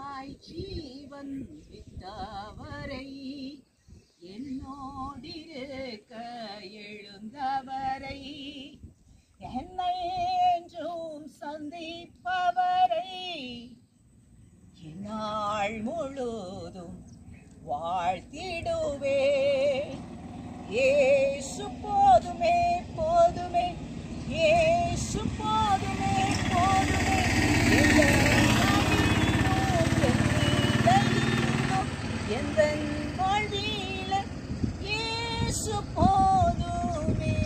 எனக்காய் ஜீவன் விட்டவரை என்னோடிருக்க எழுந்தவரை என்னை என்றும் சந்திப்பவரை என்னாள் முழுதும் வாழ்த்திடுவே ஏசு போதுமே போதுமே ஏசு போதுமே போதுமே எந்த நவீனம் எந்த வாழ்வில இயேசு போதுமே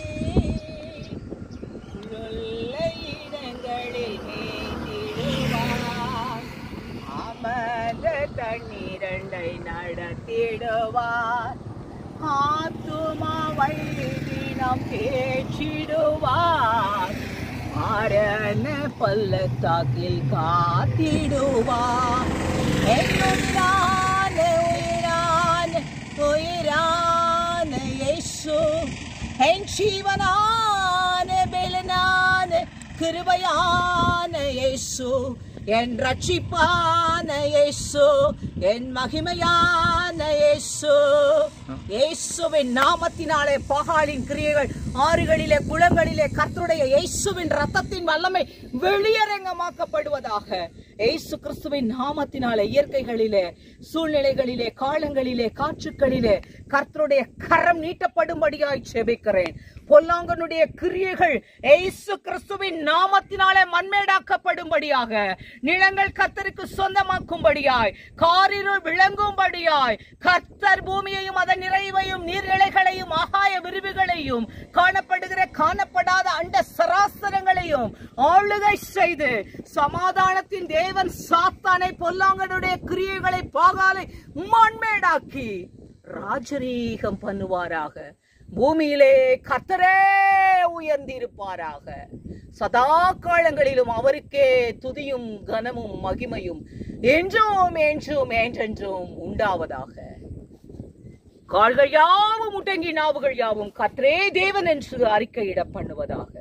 உள்ள இடங்களில் மேய்த்திடுவார் அமர்ந்த தண்ணீரண்டை நடத்திடுவார் ஆத்துமாவை தினம் பேச்சிடுவார் மரண பள்ளத்தாக்கில் காத்திடுவார் என்னுயிரான உயிரான உயிரான இயேசு என் ஜீவனான பெலனான கிருபையான இயேசு என் ரட்சிப்பான இயேசு என் மகிமையான இயேசு இயேசுவின் நாமத்தினாலே பகாலின் கிரியைகள் ஆறுகளிலே குளங்களிலே கர்த்தருடைய இயேசுவின் ரத்தத்தின் வல்லமை வெளியரங்கமாக்கப்படுவதாக இயேசு கிறிஸ்துவின் நாமத்தினாலே இயற்கைகளிலே சூழ்நிலைகளிலே காலங்களிலே காற்றுக்களிலே கர்த்தருடைய கரம் நீட்டப்படும்படியாய் செபிக்கிறேன் பொல்லாங்கனுடைய கிரியைகள் இயேசு கிறிஸ்துவின் நாமத்தினாலே மண்மேடாக்கப்படும்படியாக நிலங்கள் கர்த்தருக்கு சொந்தமாக்கும்படியாய் காரிருள் விளங்கும்படியாய் கர்த்தர் பூமியையும் அதன் நிறைவையும் நீர்நிலைகளையும் ஆகாய விரிவுகளையும் காணப்படுகிற காணப்படாத அண்ட சராசரங்களையும் ஆளுகை செய்து சமாதானத்தின் தேவன் சாத்தானை பொல்லாங்கனுடைய கிரியைகளை பாகாலை மண்மேடாக்கி ராஜரீகம் பண்ணுவாராக பூமியிலே கர்த்தரே உயர்ந்திருப்பாராக சதா காலங்களிலும் அவருக்கே துதியும் கனமும் மகிமையும் என்றும் என்றும் என்றென்றும் உண்டாவதாக கால்கள் யாவும் முட்டங்கி நாவுகள் யாவும் கர்த்தரே தேவன் என்று அறிக்கையிட பண்ணுவதாக